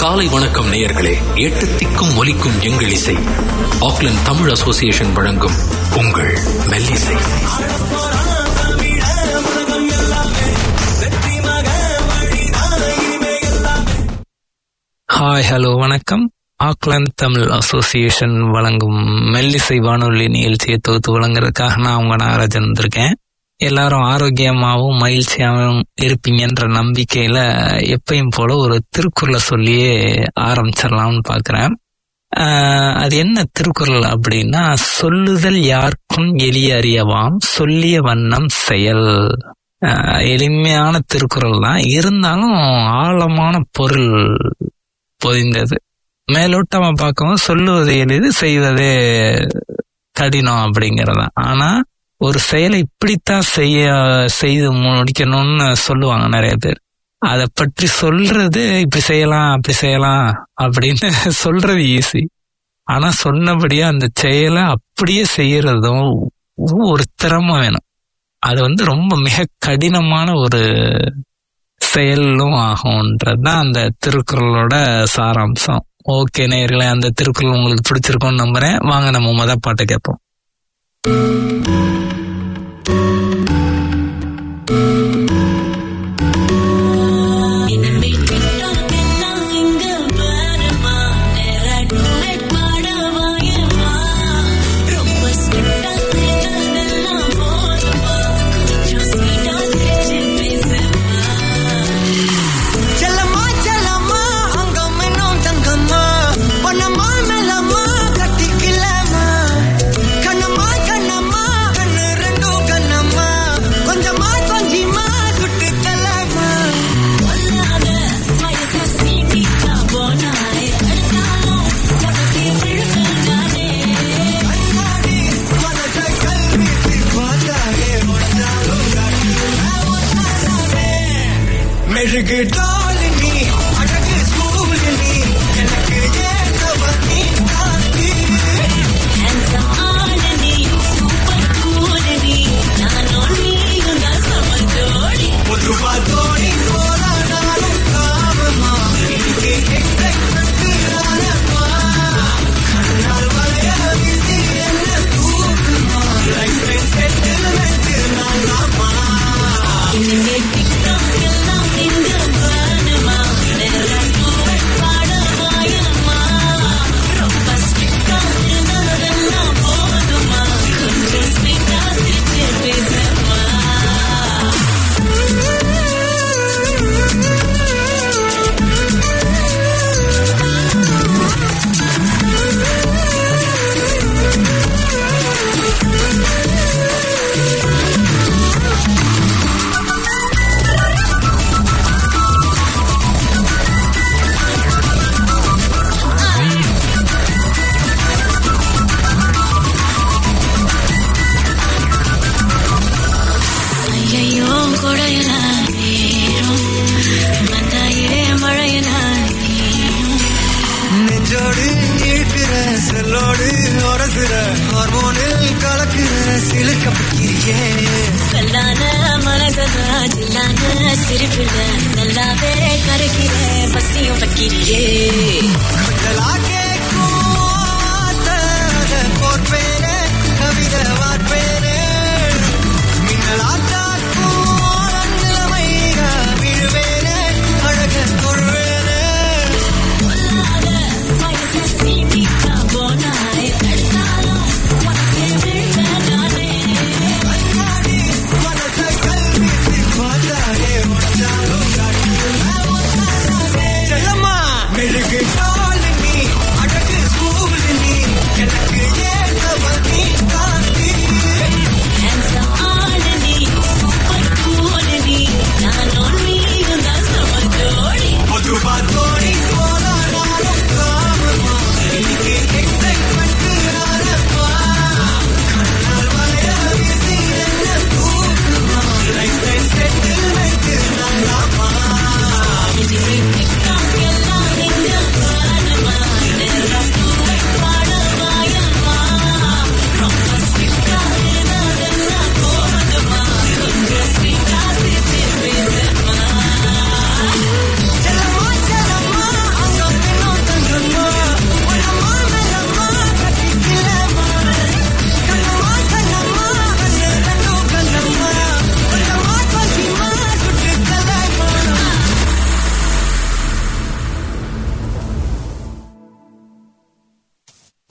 காலை வணக்கம் நேயர்களே எட்டு திக்கும் ஒலிக்கும் எங்கள் இசை ஆக்லாந்து தமிழ் அசோசியேஷன் வழங்கும் உங்கள் மெல்லிசை ஹாய் ஹலோ வணக்கம் ஆக்லாந்து தமிழ் அசோசியேஷன் வழங்கும் மெல்லிசை வானொலி நிகழ்ச்சியை தொகுத்து வழங்குறதுக்காக நான் உங்க நாகராஜன் வந்திருக்கேன் எல்லாரும் ஆரோக்கியமாகவும் மகிழ்ச்சியாகவும் இருப்பீங்கன்ற நம்பிக்கையில எப்பயும் போல ஒரு திருக்குறளை சொல்லியே ஆரம்பிச்சிடலாம்னு பாக்குறேன் ஆஹ் அது என்ன திருக்குறள் அப்படின்னா சொல்லுதல் யாருக்கும் எளிய அறியவாம் சொல்லிய வண்ணம் செயல் ஆஹ் எளிமையான திருக்குறள் தான் இருந்தாலும் ஆழமான பொருள் பொதிந்தது மேலோட்டமா பார்க்கவும் சொல்லுவது எளிது செய்வதே கடினம் அப்படிங்கறதா ஆனா ஒரு செயலை இப்படித்தான் செய்ய செய்து முடிக்கணும்னு சொல்லுவாங்க நிறைய பேர் அதை பற்றி சொல்றது இப்படி செய்யலாம் அப்படி செய்யலாம் அப்படின்னு சொல்றது ஈஸி ஆனா சொன்னபடியே அந்த செயலை அப்படியே செய்யறதும் ஒரு திறமை வேணும் அது வந்து ரொம்ப மிக கடினமான ஒரு செயலும் ஆகும்ன்றது தான் அந்த திருக்குறளோட சாராம்சம் ஓகே நேயர்களே அந்த திருக்குறள் உங்களுக்கு பிடிச்சிருக்கும்னு நம்புறேன் வாங்க நம்ம முத பாட்டு கேட்போம் செல்லம்மா செல்லம்மா அங்கம் இன்னும் தங்கம்மா பொன்னம்மா மெல்லம்மா கட்டிக்கலாமா கண்ணம்மா கண்ணம்மா கண்ணு ரெண்டும் கண்ணம்மா கொஞ்சமா கொஞ்சிமா சுட்டு தலாமா கண்ணாடி மனசை கல்வி பார்த்தாலே மெழுகு டாலி நீ அழகு சூழி நீ எனக்கு ஏற்றவ நீ காந்தி பொதுவா தோணி போராடாலும் காமமா இன்னைக்கு எக்ஸைட்மெண்ட் நானம்மா கண்ணால் வளைய விதி என்ன தூக்குமா லைஃப் செட்டில்மெண்ட் நானாமா ஐயையோ கொடையனாய் நீரும் வந்தாயிரே மழையனாய் நீரும் நெஞ்சோடு இழுக்கிற செல்லோடு உரசுற ஹார்மோனில் கலக்குற சிலுக்க பக்கிரியே கல்லான மனசதா ஜில்லான சிரிப்பில நல்லாவே கரைக்கிற பசியும் வைக்கிறியே கொஞ்சலா கேட்கும் வார்த்தை, அதை கோர்ப்பேனே, கவிதை வார்ப்பேனே. மின்னலா தாக்கும் நிலைமைக விழுவேனே, அழக கொள்வேனே. வயசு சீட்டிக்கா போனாய் தடுத்தாலும் உனக்கே விழுந்தானே கண்ணாடி மனசை கல்வி பார்த்தாலே உடைச்சாலும் காட்டுவேன். செல்லம்மா மெழுகு காலி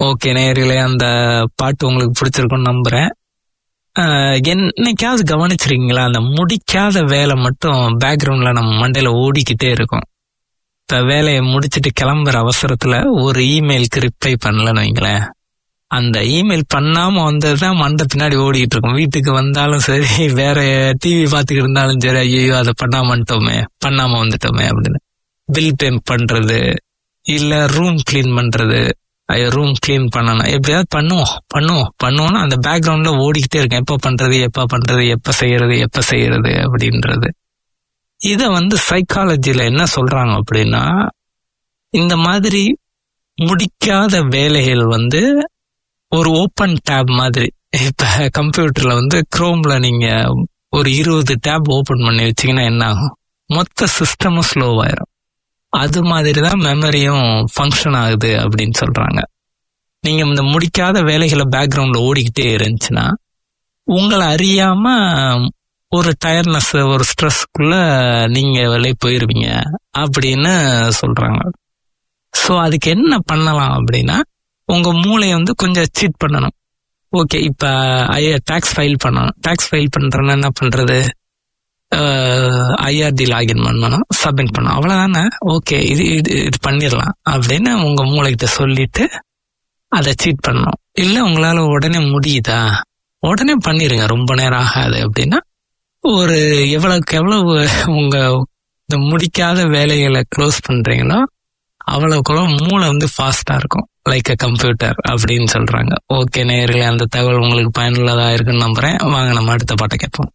ஓகே நேர்களே அந்த பாட்டு உங்களுக்கு பிடிச்சிருக்கும்னு நம்புறேன் ஆஹ் என்னைக்காவது கவனிச்சிருக்கீங்களா அந்த முடிக்காத வேலை மட்டும் பேக்ரவுண்ட்ல நம்ம மண்டையில ஓடிக்கிட்டே இருக்கும் இந்த வேலையை முடிச்சிட்டு கிளம்புற அவசரத்துல ஒரு இமெயிலுக்கு ரிப்ளை பண்ணலன்னு வைங்களேன் அந்த இமெயில் பண்ணாம வந்ததுதான் மண்டை பின்னாடி ஓடிட்டு இருக்கும் வீட்டுக்கு வந்தாலும் சரி வேற டிவி பார்த்துக்கிட்டு இருந்தாலும் சரி ஐயோ அதை பண்ணாம வந்துட்டோமே பண்ணாம வந்துட்டோமே அப்படின்னு பில் பே பண்றது இல்ல ரூம் க்ளீன் பண்றது ஐயோ ரூம் க்ளீன் பண்ணணும் எப்படியாவது பண்ணுவோம் பண்ணுவோம் பண்ணுவோம்னு அந்த பேக்ரவுண்ட்ல ஓடிக்கிட்டே இருக்கேன் எப்ப பண்றது எப்ப பண்றது எப்ப செய்யறது எப்ப செய்யறது அப்படின்றது இத வந்து சைக்காலஜில என்ன சொல்றாங்க அப்படின்னா இந்த மாதிரி முடிக்காத வேலைகள் வந்து ஒரு ஓப்பன் டேப் மாதிரி இப்ப கம்ப்யூட்டர்ல வந்து குரோம்ல நீங்க ஒரு இருபது டேப் ஓபன் பண்ணி வச்சீங்கன்னா என்ன ஆகும் மொத்த சிஸ்டமும் ஸ்லோவாயிரும் அது மாதிரி தான் மெமரியும் ஃபங்க்ஷன் ஆகுது அப்படின்னு சொல்றாங்க நீங்க இந்த முடிக்காத வேலைகளை பேக்ரவுண்ட்ல ஓடிக்கிட்டே இருந்துச்சுன்னா உங்களை அறியாம ஒரு டயர்னஸ் ஒரு ஸ்ட்ரெஸ்க்குள்ள நீங்க வெளியே போயிருவீங்க அப்படின்னு சொல்றாங்க ஸோ அதுக்கு என்ன பண்ணலாம் அப்படின்னா உங்க மூளையை வந்து கொஞ்சம் சீட் பண்ணணும் ஓகே இப்ப டாக்ஸ் ஃபைல் பண்ணணும் டாக்ஸ் ஃபைல் பண்றேன்னா என்ன பண்றது ஐஆர்டி லாகின் பண்ணணும் சப்மிட் பண்ணணும் அவ்வளவுதானே ஓகே இது இது இது பண்ணிடலாம் அப்படின்னு உங்க மூளைகிட்ட சொல்லிட்டு அதை சீட் பண்ணணும் இல்ல உங்களால உடனே முடியுதா உடனே பண்ணிருங்க ரொம்ப நேரம் ஆகாது அப்படின்னா ஒரு எவ்வளவுக்கு எவ்வளவு உங்க இந்த முடிக்காத வேலைகளை க்ளோஸ் பண்றீங்களோ அவ்வளவுக்கு அவ்வளவு மூளை வந்து ஃபாஸ்டா இருக்கும் லைக் அ கம்ப்யூட்டர் அப்படின்னு சொல்றாங்க ஓகே நேர்களே அந்த தகவல் உங்களுக்கு பயனுள்ளதா இருக்குன்னு நம்புறேன் வாங்க நம்ம அடுத்த பாட்டை கேட்போம்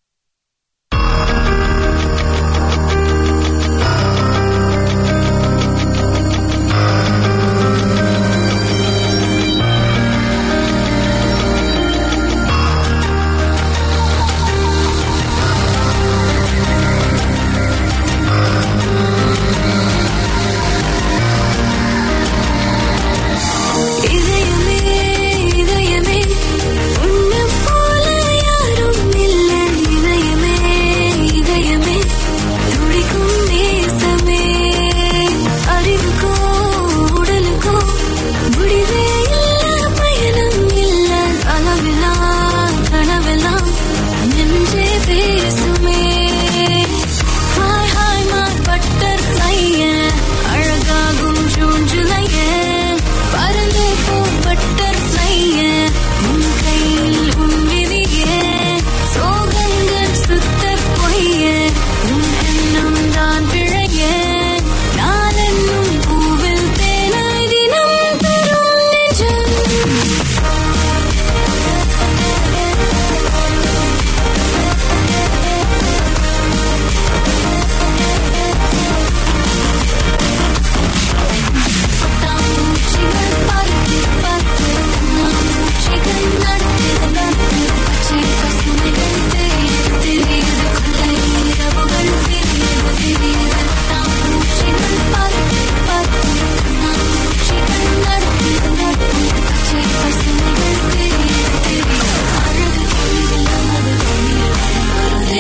இதயமே இதயமே உன்னை போல யாரும் இல்லை இதயமே இதயமே துடிக்கும் நேசமே அறிவுக்கோ உடலுக்கோ முடிவே இல்ல பயணம் இல்ல அளவிலா கனவெல்லாம் நெஞ்சே பேசுமே ஹாய் ஹாய் மார் பட்டர் அழகாகும் ஜூன் ஜூலைய பறந்து போ பட்டர் உன் கையில் உன் விதிய சோகங்கள் சுத்த பொய்ய உன் எண்ணம் தான் பிழைய நான் என்னும் பூவில் தேனாய் தினம் தரும் நெஞ்சம் பட்டாம்பூச்சிகள் பார்த்து பார்த்து கண்ணாமூச்சிகள் நடக்குது நடக்குது பச்சை பசுமைகள் தெரியுது தெரியுது கொள்ளை இரவுகள் தெரியுது தெரியுது பட்டாம்பூச்சிகள் பார்த்து பார்த்து கண்ணாமூச்சிகள் நடக்குது நடக்குது பச்சை பசுமைகள் தெரியுது தெரியுது அழகு இல்லாத வருதே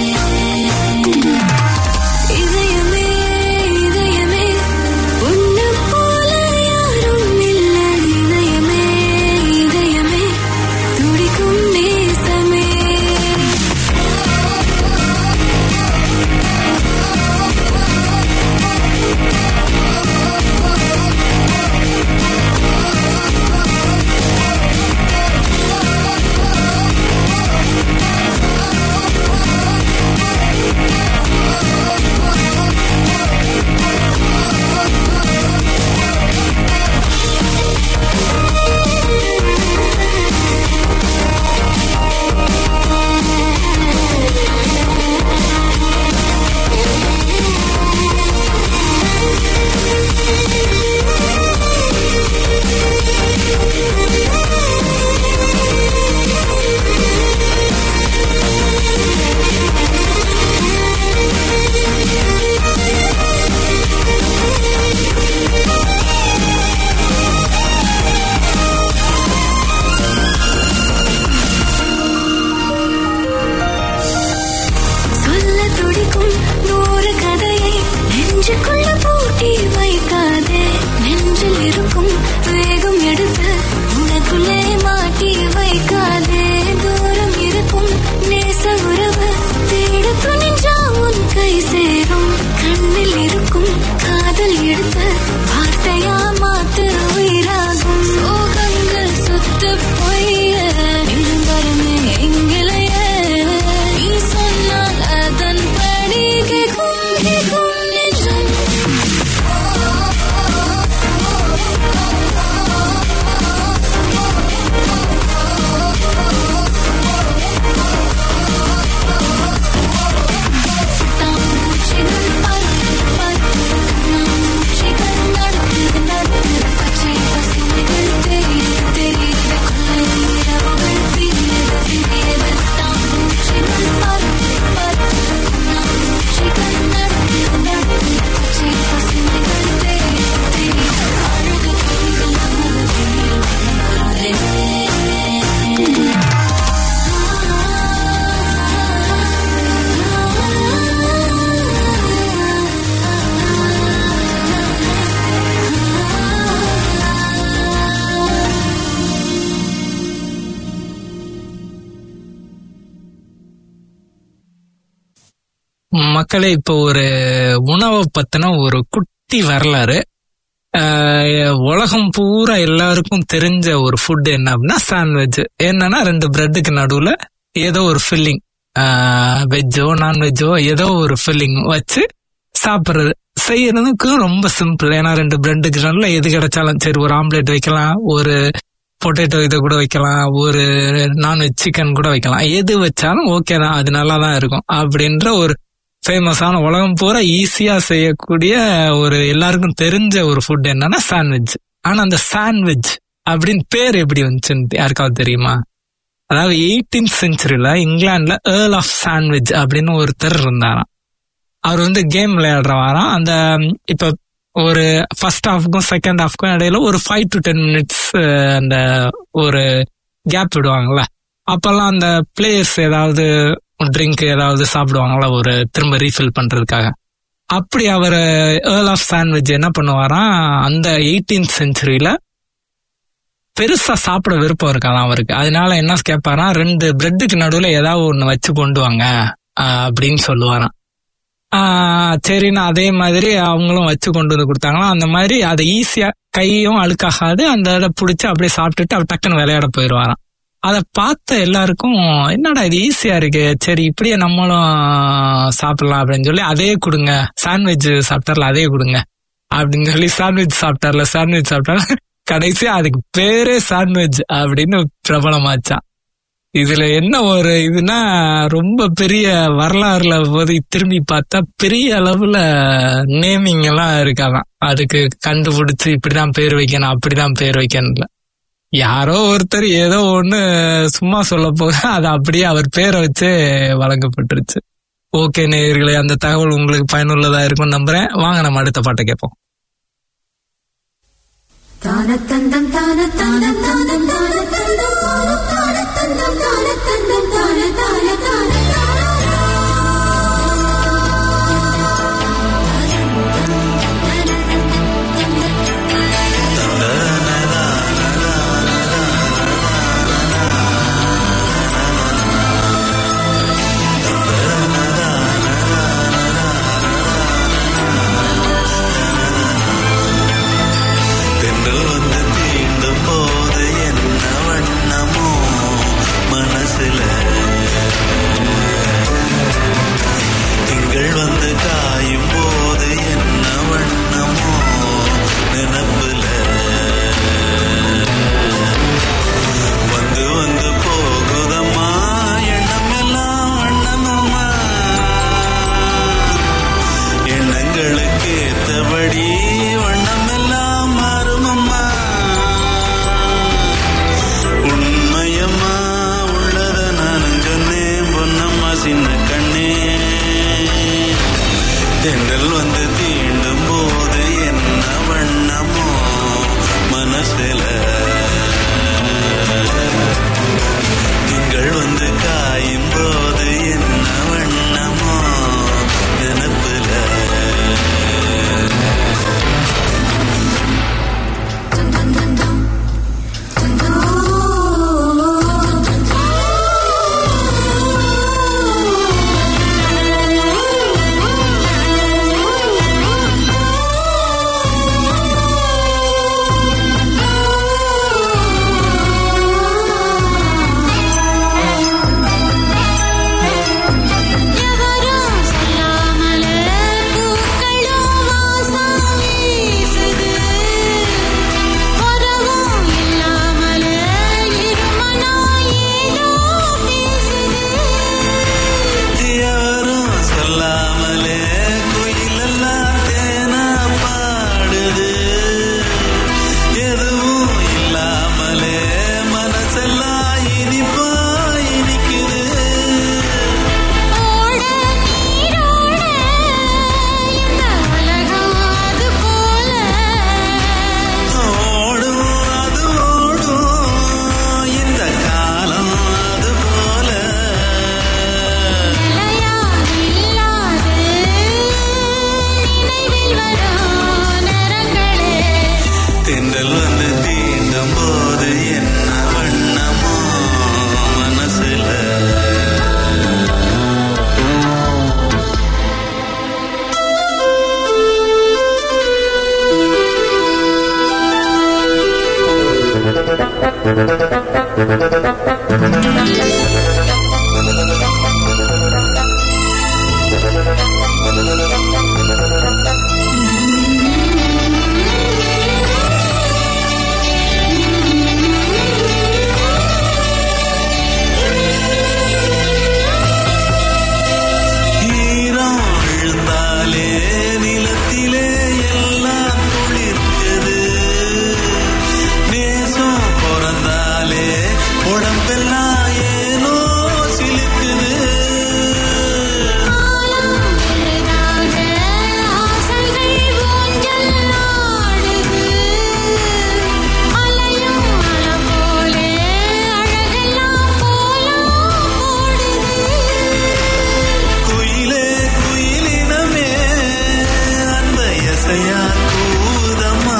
இதயமே இதயமே உன்னை போல யாரும் இல்லை இதயமே இதயமே துடிக்கும் நேசமே சொல்ல துடிக்கும் நூறு கதையை நெஞ்சுக்குள்ள பூட்டி வைக்காதே நெஞ்சில் இருக்கும் வேகம் எடுத்து நெஞ்சுக்குள்ளே மாட்டி வைக்காதே தூரம் இருக்கும் நேச உறவு தேட துணிஞ்சா உன் கை சேரும் கண்ணில் இருக்கும் காதல் எடுத்து வார்த்தையா மாத்து உயிராகும் சோகங்கள் சுத்த பொய்ய நிரந்தரமே எங்கிலேயே நீ சொன்னால் அதன் படி கேட்கும் கேட்கும் நெஞ்சம் தாமூச்சிகள் பறந்து பறந்து கண்ணாமூச்சிகள் நடந்து நடந்து பச்சை பசுமைகள் தெரியுது தெரியுது கொள்ளை இரவுகள் பிரியது பிரியது தாமூச்சிகள் பறந்து பறந்து கண்ணாமூச்சிகள் நடந்து நடந்து பச்சை பசுமைகள் தெரியுது தெரியுது அழகு கிளிகள் நமது வெளியில் வருதே மக்களே இப்போ ஒரு உணவை பத்தின ஒரு குட்டி வரலாறு ஆஹ் உலகம் பூரா எல்லாருக்கும் தெரிஞ்ச ஒரு ஃபுட் என்ன அப்படின்னா சாண்ட்விச் என்னன்னா ரெண்டு பிரெட்டுக்கு நடுவுல ஏதோ ஒரு ஃபில்லிங் வெஜ்ஜோ நான்வெஜ்ஜோ ஏதோ ஒரு ஃபில்லிங் வச்சு சாப்பிடுறது செய்யறதுக்கு ரொம்ப சிம்பிள் ஏன்னா ரெண்டு பிரெட்டுக்கு நடுவுல எது கிடைச்சாலும் சரி ஒரு ஆம்லெட் வைக்கலாம் ஒரு பொட்டேட்டோ இதை கூட வைக்கலாம் ஒரு நான்வெஜ் சிக்கன் கூட வைக்கலாம் எது வச்சாலும் ஓகே தான் அது நல்லா தான் இருக்கும் அப்படின்ற ஒரு ஃபேமஸான உலகம் பூரா ஈஸியா செய்யக்கூடிய ஒரு எல்லாருக்கும் தெரிஞ்ச ஒரு ஃபுட் என்னன்னா சாண்ட்விச் ஆனா அந்த சாண்ட்விச் அப்படின்னு பேர் எப்படி வந்துச்சுன்னு யாருக்காவது தெரியுமா அதாவது எயிட்டீன்த் செஞ்சுரியில இங்கிலாந்துல ஏர்ல் ஆஃப் சாண்ட்விச் அப்படின்னு ஒருத்தர் இருந்தாராம் அவர் வந்து கேம் விளையாடுறவாராம் அந்த ம், இப்ப ஒரு ஃபர்ஸ்ட் ஹாஃப்க்கும் செகண்ட் ஹாஃப்க்கும் இடையில ஒரு ஃபைவ் டு டென் மினிட்ஸ் அந்த ஒரு கேப் விடுவாங்கல்ல அப்பெல்லாம் அந்த பிளேயர்ஸ் ஏதாவது ட்ரிங்க் ஏதாவது சாப்பிடுவாங்கல்ல ஒரு திரும்ப ரீஃபில் பண்றதுக்காக அப்படி அவர் ஏர்ல் ஆஃப் சாண்ட்விச் என்ன பண்ணுவாராம் அந்த எயிட்டீன்த் செஞ்சுரியில பெருசா சாப்பிட விருப்பம் இருக்காதான் அவருக்கு அதனால என்ன கேட்பாராம் ரெண்டு பிரெட்டுக்கு நடுவுல ஏதாவது ஒண்ணு வச்சு கொண்டு வாங்க ஆஹ் அப்படின்னு சொல்லுவாராம் ஆஹ் சரின்னு அதே மாதிரி அவங்களும் வச்சு கொண்டு வந்து கொடுத்தாங்களாம் அந்த மாதிரி அதை ஈஸியா கையும் அழுக்காகாது அந்த இதை பிடிச்சி அப்படியே சாப்பிட்டுட்டு அவர் டக்குன்னு விளையாட போயிடுவாராம் அதை பார்த்த எல்லாருக்கும் என்னடா இது ஈஸியா இருக்கு சரி இப்படியே நம்மளும் சாப்பிடலாம் அப்படின்னு சொல்லி அதே கொடுங்க சாண்ட்விச் சாப்பிட்டார்ல அதே கொடுங்க அப்படின்னு சொல்லி சாண்ட்விச் சாப்பிட்டார்ல சாண்ட்விச் சாப்பிட்டாரு கடைசி அதுக்கு பேரே சாண்ட்விச் அப்படின்னு பிரபலமாச்சான் இதுல என்ன ஒரு இதுனா ரொம்ப பெரிய வரலாறுல போது திரும்பி பார்த்தா பெரிய அளவுல நேமிங் எல்லாம் இருக்காதான் அதுக்கு கண்டுபிடிச்சு இப்படிதான் பேர் வைக்கணும் அப்படிதான் பேர் வைக்கணும்ல யாரோ ஒருத்தர் ஏதோ ஒண்ணு சும்மா சொல்ல போக அது அப்படியே அவர் பேரை வச்சு வழங்கப்பட்டுருச்சு ஓகே நேயர்களே அந்த தகவல் உங்களுக்கு பயனுள்ளதா இருக்கும் நம்புறேன் வாங்க நம்ம அடுத்த பாட்டை கேட்போம் தானத்தந்தம் தானத்தந்தம் தானம் தானத்தந்தம் தானத்தந்தம் தானத்தந்தம் தான தான தான தென்றல் வந்து தீண்டும் போது என்ன வண்ணமோ மனசுல திங்கள் வந்து காயும் போது என்ன வண்ணமோ நினப்புல வந்து வந்து போகுதம்மா எண்ணமெல்லாம் வண்ணமம்மா எண்ணங்களுக்கு ஏத்தபடி வண்ணமெல்லாம் மாறுமம்மா உண்மையம்மா உள்ளத நானும் சொன்னேன் பொன்னம்மா சின்ன கண்ணே தென்றல் வந்து தீண்டும் போது என்ன வண்ணமோ மனசுல திங்கள் வந்து காயும் போது என்ன வண்ணமோ நினப்புல தந்தம் தந்தம் தந்தம் ஈரம் விழுந்தாலே நிலத்திலே எல்லாம் குளிர்க்குது நேசம் பிறந்தாலே உடம்பெல்லாம் ஏனோ சிலுக்குது ஆசைகள் ஊஞ்சல் ஆடுது அலையும் அலை போலே அழகெல்லாம் கோலம் போடுது குயிலே குயிலினமே அந்த இசையா கூதம்மா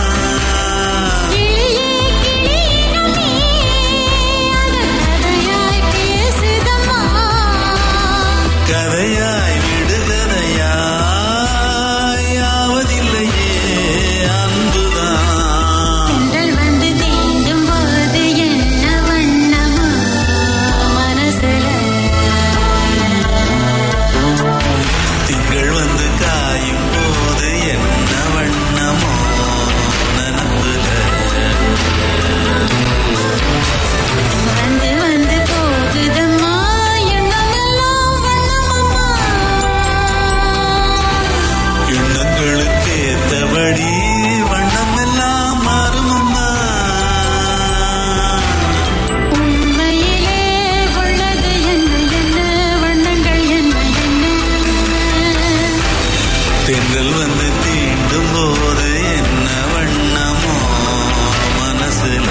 கிளியே கிளியினமே அது கதையாய் பேசுதம்மா கதையாய் விடுகதையாய் ஆவதில்லையே அன்புதான் தென்றல் வந்து தீண்டும் போது என்ன வண்ணமா மனசுல திங்கள் வந்து காயும் போது என்ன வண்ணமோ நனப்புல வந்து வந்து போகுதம்மா எண்ணமெல்லாம் வண்ணமம்மா எண்ணங்களுக்கு ஏத்தபடி வண்ணமெல்லாம் மாறுமம்மா உண்மையிலே உள்ளது என்ன என்ன வண்ணங்கள் என்ன என்ன தென்றல் வந்து தீண்டும் போது என்ன வண்ணமோ மனசுல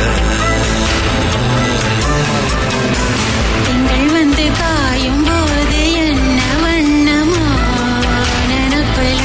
திங்கள் வந்து காயும் போது என்ன வண்ணமோ நினப்புல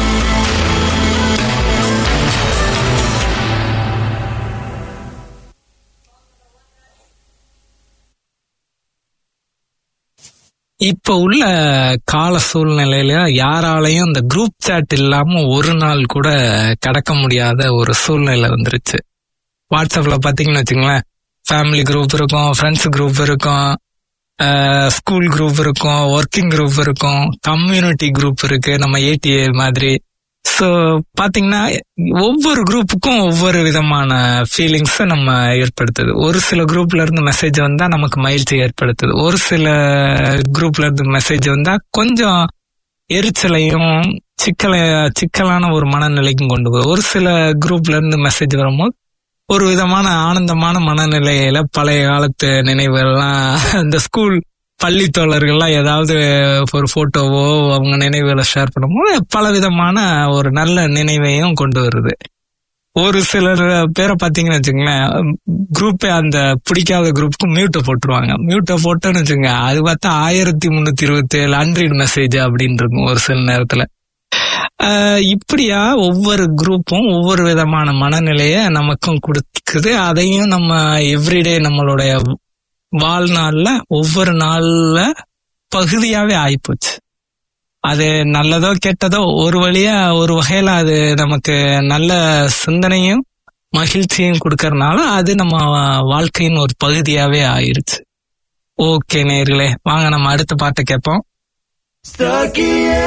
இப்ப உள்ள கால சூழ்நிலையில யாராலையும் இந்த குரூப் சாட் இல்லாம ஒரு நாள் கூட கடக்க முடியாத ஒரு சூழ்நிலை வந்துருச்சு வாட்ஸ்அப்ல பாத்தீங்கன்னு வச்சுங்களேன் ஃபேமிலி குரூப் இருக்கும் ஃப்ரெண்ட்ஸ் குரூப் இருக்கும் ஸ்கூல் குரூப் இருக்கும் ஒர்க்கிங் குரூப் இருக்கும் கம்யூனிட்டி குரூப் இருக்கு நம்ம ஏடிஏ மாதிரி ஸோ பாத்தீங்கன்னா ஒவ்வொரு குரூப்புக்கும் ஒவ்வொரு விதமான ஃபீலிங்ஸை நம்ம ஏற்படுத்துது ஒரு சில குரூப்ல இருந்து மெசேஜ் வந்தா நமக்கு மகிழ்ச்சி ஏற்படுத்துது ஒரு சில குரூப்ல இருந்து மெசேஜ் வந்தா கொஞ்சம் எரிச்சலையும் சிக்கல சிக்கலான ஒரு மனநிலைக்கும் கொண்டு போகுது ஒரு சில குரூப்ல இருந்து மெசேஜ் வரும்போது ஒரு விதமான ஆனந்தமான மனநிலையில பழைய காலத்து நினைவுகள்லாம் இந்த ஸ்கூல் பள்ளி தோழர்கள்லாம் ஏதாவது ஒரு போட்டோவோ அவங்க நினைவுகளை ஷேர் பண்ணும்போது பல விதமான ஒரு நல்ல நினைவையும் கொண்டு வருது ஒரு சிலர் பேரை பார்த்தீங்கன்னு வச்சுங்களேன் குரூப்பே அந்த பிடிக்காத குரூப்புக்கு மியூட்டை போட்டுருவாங்க மியூட்டை போட்டோன்னு வச்சுங்க அது பார்த்தா ஆயிரத்தி முந்நூத்தி இருபத்தி ஏழு அன்ரீட் மெசேஜ் அப்படின்னு இருக்கும் ஒரு சில நேரத்துல ஆஹ் இப்படியா ஒவ்வொரு குரூப்பும் ஒவ்வொரு விதமான மனநிலைய நமக்கும் கொடுக்குது அதையும் நம்ம எவ்ரிடே நம்மளுடைய வாழ்நாள்ல ஒவ்வொரு நாள்ல பகுதியாவே ஆயிப்போச்சு அது நல்லதோ கெட்டதோ ஒரு வழியா ஒரு வகையில அது நமக்கு நல்ல சிந்தனையும் மகிழ்ச்சியும் கொடுக்கறனால அது நம்ம வாழ்க்கையின் ஒரு பகுதியாவே ஆயிருச்சு ஓகே நேர்களே வாங்க நம்ம அடுத்த பாட்டை கேட்போம் Stuckiye,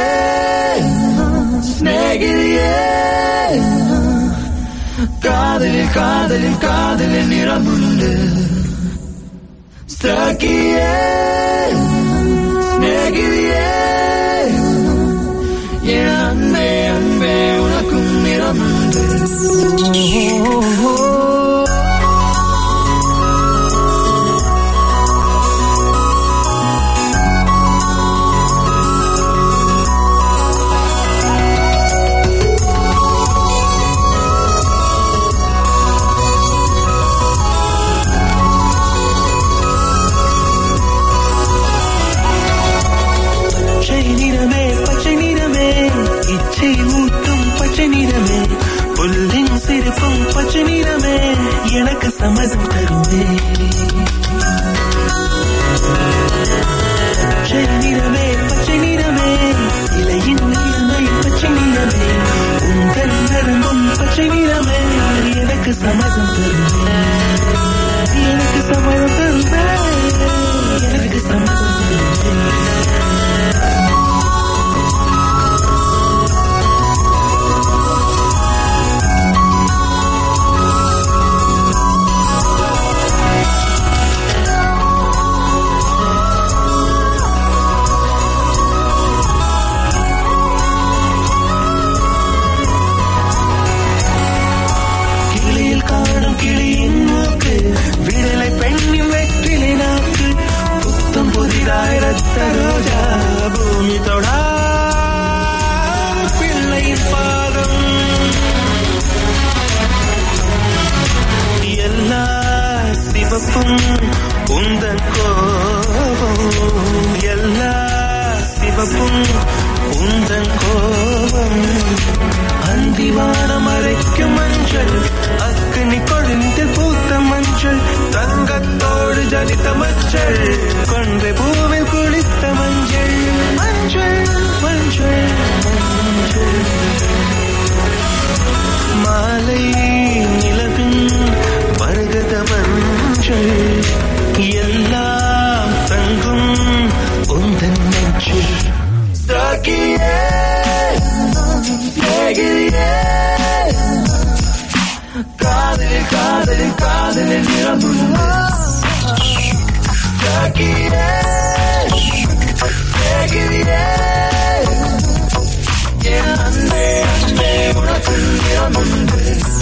സ്നേഹിതയെ കാതലിൽ കാതലിൽ കാതലിൽ നിറമുണ്ട് സ്നേഹിതയെ സ്നേഹിതയെ என் அன்பே அன்பே உனக்கும் நிறமுண்டு பச்சை நிறமே பச்சை நிறமே இச்சை ஊட்டும் பச்சை நிறமே புல்லின் சிரிப்பும் பச்சை காதல் காதல் காதல் நிறமுண்டு காக்கியே கேட்கிறியே என் அன்பே அன்பே உனக்கு நிறமுண்டு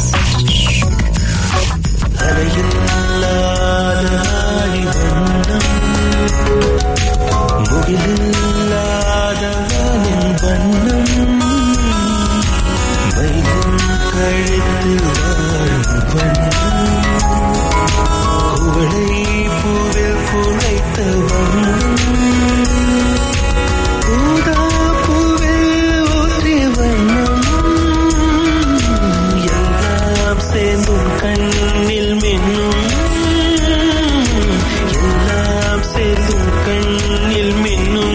அலையில்லாத ஆடி வண்ணம் முகிலில்லாத வானின் வண்ணம் வைகும் கழுத்தில் வாழும் வண்ணம் குவளை பூவில் குழைத்த வண்ணம் ஊதா பூவில் ஊற்றிய வண்ணம் எல்லாம் சேர்ந்தும் கண்ணில் மின்னும் எல்லாம் சேர்ந்தும் கண்ணில் மின்னும்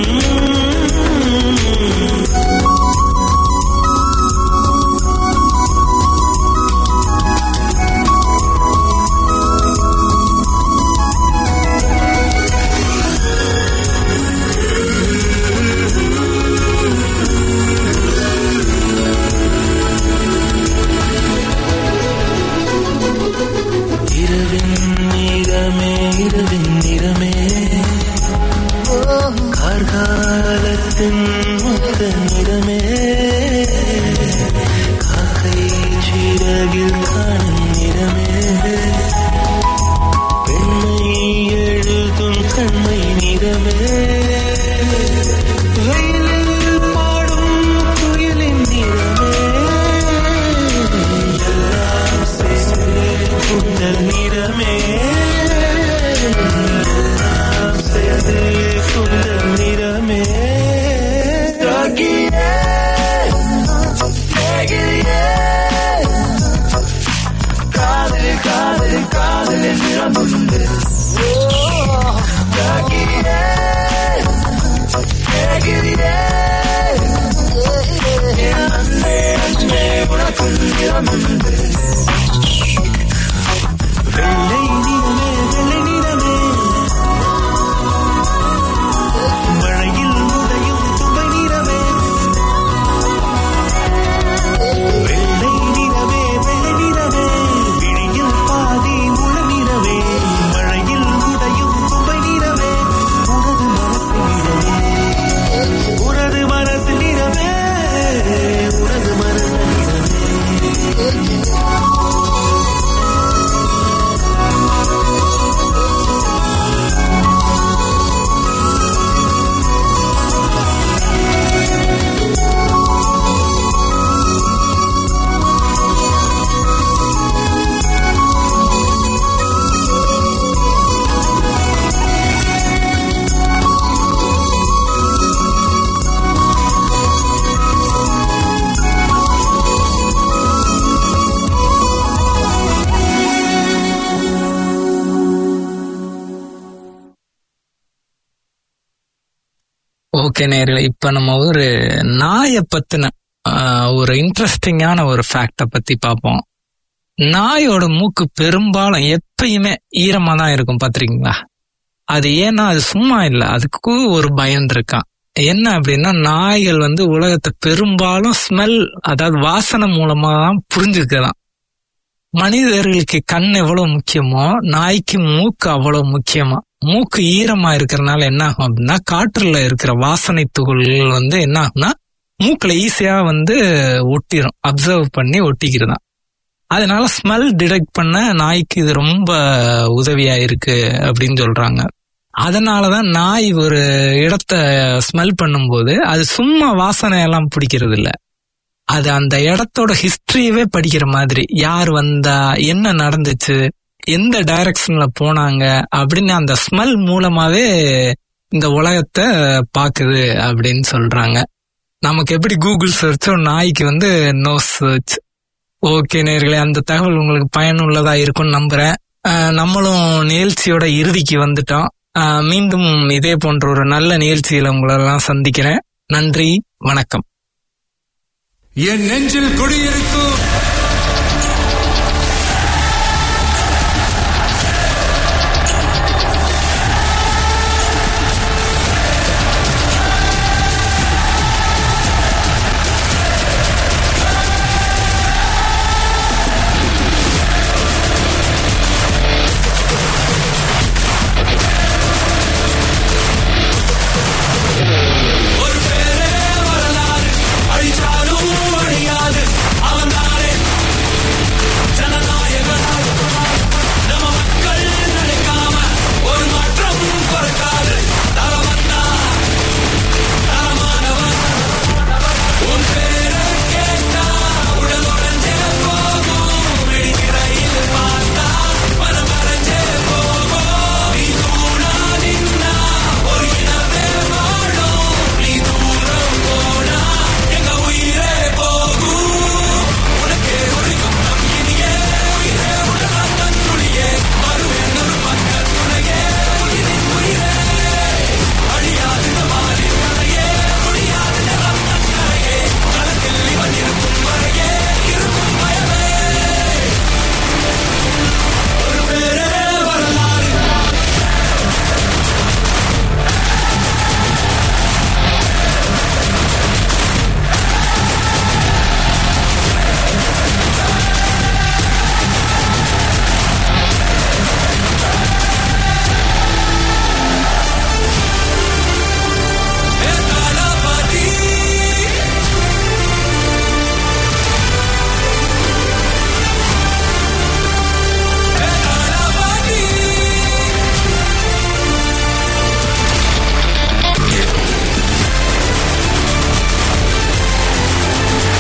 இரவின் நிறமே இரவின் நிறமே கார்காலத்தின் முத்த நிறமே காக்கை சிறகில் காணும் நிறமே பெண்மை எழுதும் கண்மை நிறமே வெயிலில் பாடும் குயிலின் நிறமே எல்லாம் சேர்ந்து குந்தல் நிறமே எல்லாம் சேர்ந்து குந்தல் நிறமே ராகியே கேகிரியே காதல் காதல் காதல் நிறமுண்டு ராகியே கேகிரியே என் அன்பே அன்பே உனக்கு நிறமுண்டு வெள்ளை நிறமே வெள்ளை நிறமே மழையில் உடையும் தும்பை நிறமே வெள்ளை நிறமே வெள்ளை நிறமே விழியில் பாதி முழு நிறமே மழையில் உடையும் தும்பை நிறமே உனது மனசு நிறமே உனது மனசு நிறமே உனது மனசு நிறமே ஓகே நேரில் இப்ப நம்ம ஒரு நாயை பத்தின ஆஹ், ஒரு இன்ட்ரெஸ்டிங்கான ஒரு ஃபேக்ட பத்தி பார்ப்போம் நாயோட மூக்கு பெரும்பாலும் எப்பயுமே ஈரமா தான் இருக்கும் பாத்திருக்கீங்களா அது ஏன்னா அது சும்மா இல்ல அதுக்கு ஒரு பயன் இருக்கான் என்ன அப்படின்னா நாய்கள் வந்து உலகத்தை பெரும்பாலும் ஸ்மெல் அதாவது வாசனை மூலமா தான் புரிஞ்சுக்கலாம் மனிதர்களுக்கு கண் எவ்வளவு முக்கியமோ நாய்க்கு மூக்கு அவ்வளவு முக்கியமா மூக்கு ஈரமா இருக்கிறதுனால என்ன ஆகும் அப்படின்னா காற்றுல இருக்கிற வாசனை துகள்கள் வந்து என்ன ஆகும்னா மூக்குல ஈஸியா வந்து ஒட்டிரும் அப்சர்வ் பண்ணி ஒட்டிக்கிறதான் அதனால ஸ்மெல் டிடெக்ட் பண்ண நாய்க்கு இது ரொம்ப உதவியா இருக்கு அப்படின்னு சொல்றாங்க அதனாலதான் நாய் ஒரு இடத்த ஸ்மெல் பண்ணும்போது அது சும்மா வாசனை எல்லாம் பிடிக்கிறது இல்ல அது அந்த இடத்தோட ஹிஸ்டரியவே படிக்கிற மாதிரி யார் வந்தா என்ன நடந்துச்சு எந்த டைரக்ஷன்ல போனாங்க அப்படின்னு அந்த ஸ்மெல் மூலமாவே இந்த உலகத்தை பாக்குது அப்படின்னு சொல்றாங்க நமக்கு எப்படி கூகுள் சர்ச்சோ நாய்க்கு வந்து நோ சர்ச் ஓகே நேர்களே அந்த தகவல் உங்களுக்கு பயனுள்ளதா இருக்கும்னு நம்புறேன் அஹ் நம்மளும் நிகழ்ச்சியோட இறுதிக்கு வந்துட்டோம் அஹ் மீண்டும் இதே போன்ற ஒரு நல்ல நிகழ்ச்சியில உங்களெல்லாம் சந்திக்கிறேன் நன்றி வணக்கம் என் நெஞ்சில் குடியிருக்கும்